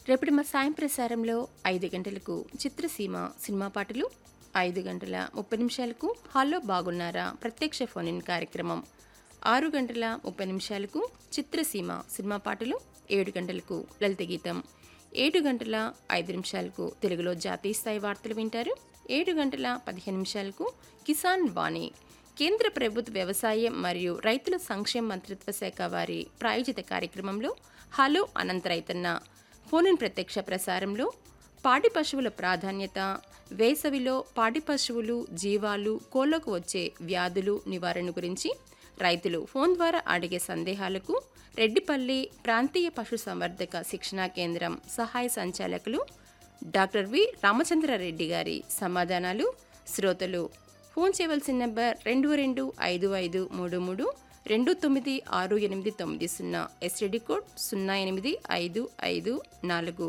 రేపటి మా సాయం ప్రసారంలో ఐదు గంటలకు చిత్రసీమ సినిమా పాటలు ఐదు గంటల ముప్పై నిమిషాలకు హాల్లో బాగున్నారా ప్రత్యక్ష ఫోన్ ఇన్ కార్యక్రమం ఆరు గంటల ముప్పై నిమిషాలకు చిత్రసీమ సినిమా పాటలు ఏడు గంటలకు లలిత గీతం ఏడు గంటల ఐదు నిమిషాలకు తెలుగులో జాతీయ స్థాయి వార్తలు వింటారు ఏడు గంటల పదిహేను నిమిషాలకు కిసాన్ వాణి కేంద్ర ప్రభుత్వ వ్యవసాయం మరియు రైతుల సంక్షేమ మంత్రిత్వ శాఖ వారి ప్రాయోజిత కార్యక్రమంలో హలో అనంత రైతన్న ఫోన్ ఇన్ ప్రత్యక్ష ప్రసారంలో పాడి పశువుల ప్రాధాన్యత వేసవిలో పాడి పశువులు జీవాలు కోళ్లకు వచ్చే వ్యాధులు నివారణ గురించి రైతులు ఫోన్ ద్వారా అడిగే సందేహాలకు రెడ్డిపల్లి ప్రాంతీయ పశు సంవర్ధక శిక్షణా కేంద్రం సహాయ సంచాలకులు డాక్టర్ వి రామచంద్రారెడ్డి గారి సమాధానాలు శ్రోతలు ఫోన్ చేయవలసిన నెంబర్ రెండు రెండు ఐదు ఐదు మూడు మూడు రెండు తొమ్మిది ఆరు ఎనిమిది తొమ్మిది సున్నా ఎస్టీడీ కోడ్ సున్నా ఎనిమిది ఐదు ఐదు నాలుగు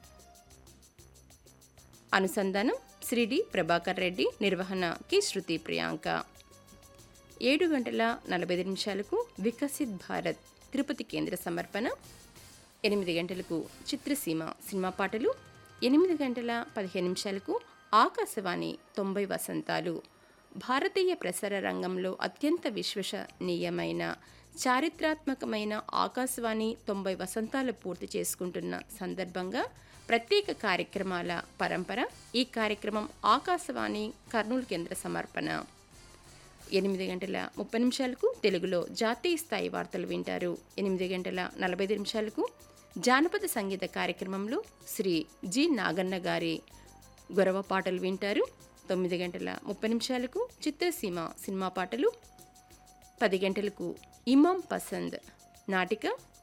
అనుసంధానం శ్రీడి ప్రభాకర్ రెడ్డి నిర్వహణ కి శృతి ప్రియాంక ఏడు గంటల నలభై ఐదు నిమిషాలకు వికసిత్ భారత్ తిరుపతి కేంద్ర సమర్పణ ఎనిమిది గంటలకు చిత్రసీమ సినిమా పాటలు ఎనిమిది గంటల పదిహేను నిమిషాలకు ఆకాశవాణి తొంభై వసంతాలు భారతీయ ప్రసార రంగంలో అత్యంత విశ్వసనీయమైన చారిత్రాత్మకమైన ఆకాశవాణి తొంభై వసంతాలు పూర్తి చేసుకుంటున్న సందర్భంగా ప్రత్యేక కార్యక్రమాల పరంపర ఈ కార్యక్రమం ఆకాశవాణి కర్నూలు కేంద్ర సమర్పణ ఎనిమిది గంటల ముప్పై నిమిషాలకు తెలుగులో జాతీయ స్థాయి వార్తలు వింటారు ఎనిమిది గంటల నలభై ఐదు నిమిషాలకు జానపద సంగీత కార్యక్రమంలో శ్రీ జి నాగన్న గారి గొరవ పాటలు వింటారు తొమ్మిది గంటల ముప్పై నిమిషాలకు చిత్రసీమ సినిమా పాటలు పది గంటలకు ఇమాం పసంద్ నాటిక